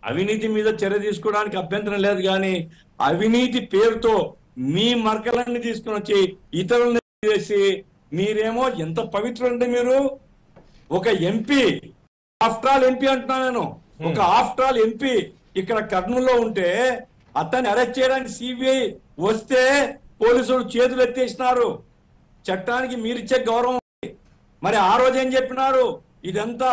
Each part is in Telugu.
అవినీతి మీద చర్య తీసుకోవడానికి అభ్యంతరం లేదు కానీ అవినీతి పేరుతో మీ మరకలన్నీ తీసుకుని వచ్చి ఇతరులను చేసి మీరేమో ఎంత పవిత్రులండి మీరు ఒక ఎంపీ ఆఫ్టర్ ఆల్ ఎంపీ అంటున్నా నేను ఒక ఆఫ్టర్ ఆల్ ఎంపీ ఇక్కడ కర్నూలులో ఉంటే అతన్ని అరెస్ట్ చేయడానికి సిబిఐ వస్తే పోలీసులు చేతులు ఎత్తేసినారు చట్టానికి మీరిచ్చే గౌరవం ఉంది. మరి ఆ రోజు ఏం చెప్పినారు ఇదంతా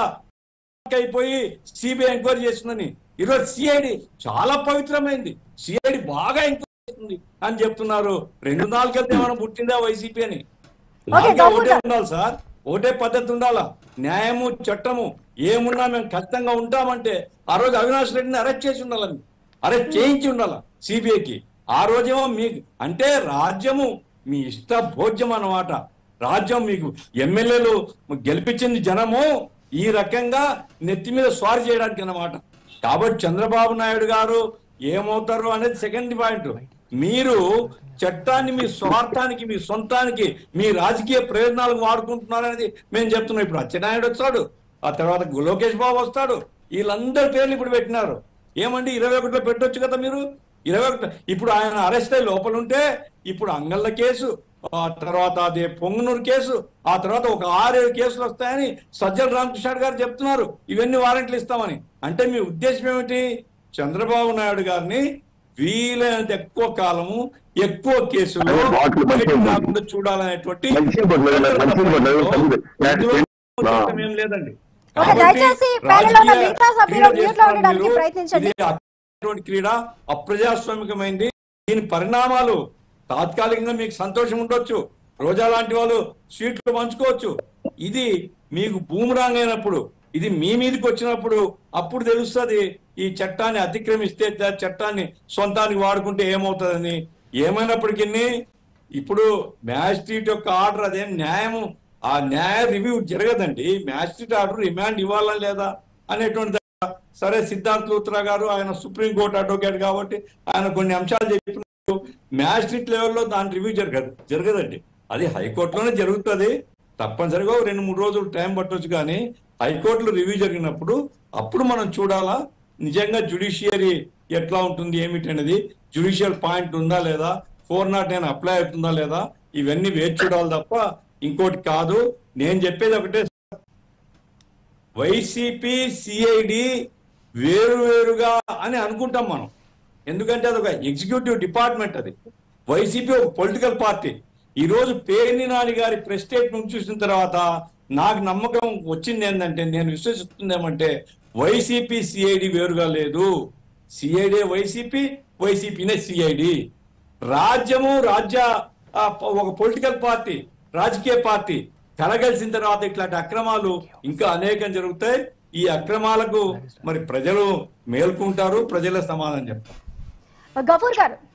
అయిపోయి సిబిఐ ఎంక్వైరీ చేస్తుందని ఈరోజు సిఐడి చాలా పవిత్రమైంది సిఐడి బాగా ఎంక్వైరీ చేస్తుంది అని చెప్తున్నారు రెండు నాలుగు వెళ్తే ఏమైనా పుట్టిందా వైసీపీ అని ఓకే, నాకే గౌరవ్ ఒకటే గారు. ఉండాలి సార్ ఒకటే పద్ధతి ఉండాలా న్యాయము చట్టము ఏమున్నా మేము ఖచ్చితంగా ఉంటామంటే ఆ రోజు అవినాష్ రెడ్డిని అరెస్ట్ చేసి ఉండాలని అరెస్ట్ చేయించి ఉండాల సిబిఐకి ఆ రోజేమో మీకు అంటే రాజ్యము మీ ఇష్ట భోజ్యం అన్నమాట రాజ్యం మీకు ఎమ్మెల్యేలు గెలిపించింది జనము ఈ రకంగా నెత్తి మీద స్వారీ చేయడానికి అన్నమాట కాబట్టి చంద్రబాబు నాయుడు గారు ఏమవుతారు అనేది సెకండ్ పాయింట్ మీరు చట్టాన్ని మీ స్వార్థానికి మీ సొంతానికి మీ రాజకీయ ప్రయోజనాలకు వాడుకుంటున్నారనేది మేము చెప్తున్నాం ఇప్పుడు అచ్చెన్నాయుడు వచ్చాడు ఆ తర్వాత లోకేష్ బాబు వస్తాడు వీళ్ళందరి పేర్లు ఇప్పుడు పెట్టినారు ఏమండి ఇరవై ఒకటిలో పెట్టొచ్చు కదా మీరు ఇరవై ఒకటి ఇప్పుడు ఆయన అరెస్ట్ అయ్యి లోపల ఉంటే ఇప్పుడు అంగళ్ళ కేసు ఆ తర్వాత అదే పొంగనూరు కేసు ఆ తర్వాత ఒక ఆరేడు కేసులు వస్తాయని సజ్జల రామకృష్ణ గారు చెప్తున్నారు ఇవన్నీ వారెంట్లు ఇస్తామని అంటే మీ ఉద్దేశం ఏమిటి చంద్రబాబు నాయుడు గారిని వీలైనంత ఎక్కువ కాలము ఎక్కువ కేసులు అదే బాటిల్ బయటకు మంచిది. రాకుండా చూడాలనేటువంటి మంచిది పట్ల- మంచిది పట్ల- ఇందులో ఆ. చట్టం ఏం లేదండి ఓకే, కాబట్టి దయచేసి ప్యానెల్లో ఉన్న రాజకీయ మిగతా సభ్యులు క్రీడ మ్యూట్లో చేస్తున్నారు ఉండడానికి మీరు. ప్రయత్నించండి. ఇది అటువంటి క్రీడ అప్రజాస్వామికమైంది దీని పరిణామాలు తాత్కాలికంగా మీకు సంతోషం ఉండొచ్చు రోజా లాంటి వాళ్ళు స్వీట్లు పంచుకోవచ్చు ఇది మీకు భూమిరాంగ్ అయినప్పుడు ఇది మీ మీదకి వచ్చినప్పుడు అప్పుడు తెలుస్తుంది ఈ చట్టాన్ని అతిక్రమిస్తే ద- చట్టాన్ని సొంతానికి వాడుకుంటే ఏమవుతుందని ఏమైనప్పటికీ ఇప్పుడు మ్యాజిస్ట్రేట్ యొక్క ఆర్డర్ అదేం న్యాయము ఆ న్యాయ రివ్యూ జరగదండి మ్యాజిస్ట్రేట్ ఆర్డర్ రిమాండ్ ఇవ్వాలా లేదా అనేటువంటి సరే సిద్ధార్థ్ లూత్రా గారు ఆయన సుప్రీంకోర్టు అడ్వకేట్ కాబట్టి ఆయన కొన్ని అంశాలు చెప్పినప్పుడు మ్యాజిస్ట్రేట్ లెవెల్లో దాని రివ్యూ జరగదు జరగదండి అది హైకోర్టులోనే జరుగుతుంది తప్పనిసరిగా ఒక రెండు మూడు రోజులు టైం పట్టొచ్చు కానీ హైకోర్టులో రివ్యూ జరిగినప్పుడు అప్పుడు మనం చూడాలా నిజంగా జుడిషియరీ ఎట్లా ఉంటుంది ఏమిటి అనేది జుడిషియల్ పాయింట్ ఉందా లేదా ఫోర్ నాట్ నైన్ అప్లై అవుతుందా లేదా ఇవన్నీ వేచి చూడాలి తప్ప ఇంకోటి కాదు నేను చెప్పేది ఒకటే వైసీపీ సిఐడి వేరు వేరుగా అని అనుకుంటాం మనం ఎందుకంటే అది ఒక ఎగ్జిక్యూటివ్ డిపార్ట్మెంట్ అది వైసీపీ ఒక పొలిటికల్ పార్టీ ఈ రోజు పేర్ని నాని గారి ప్రెస్ స్టేట్మెంట్ చూసిన తర్వాత నాకు నమ్మకం వచ్చింది ఏంటంటే నేను విశ్వసిస్తుంది ఏమంటే వైసీపీ సిఐడి వేరుగా లేదు సిఐడి వైసీపీ వైసీపీనే సిఐడి రాజ్యము రాజ్య ఆ, ఒక పొలిటికల్ పార్టీ రాజకీయ పార్టీ కలగలిసిన తర్వాత ఇట్లాంటి అక్రమాలు ఇంకా అనేకం జరుగుతాయి ఈ అక్రమాలకు మరి ప్రజలు మేల్కుంటారు ప్రజల సమాధానం చెప్తారు గఫూర్ గారు